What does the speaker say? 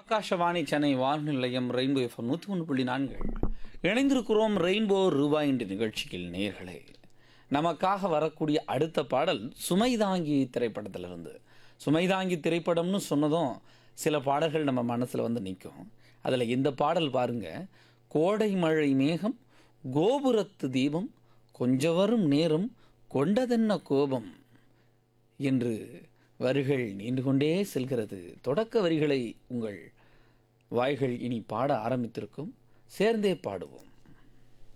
ஆகாஷவாணி சென்னை வானொலி நிலையம் rainbow FM நூற்றி ஒன்று புள்ளி நான்கு இணைந்திருக்கிறோம் ரெயின்போ ரூபாய் என்ற நிகழ்ச்சியில் நேர்களே நமக்காக வரக்கூடிய அடுத்த பாடல் சுமைதாங்கி திரைப்படத்திலிருந்து சுமைதாங்கி திரைப்படம்னு சொன்னதும் சில பாடல்கள் நம்ம மனசில் வந்து நிற்கும் அதில் இந்த பாடல் பாருங்க கோடை மழை மேகம் கோபுரத்து தீபம் கொஞ்ச வரும் நேரம் கொண்டதென்ன கோபம் என்று வரிகள் நீண்டு கொண்டே செல்கிறது தொடக்க வரிகளை உங்கள் வாய்கள் இனி பாட ஆரம்பித்திருக்கும் சேர்ந்தே பாடுவோம்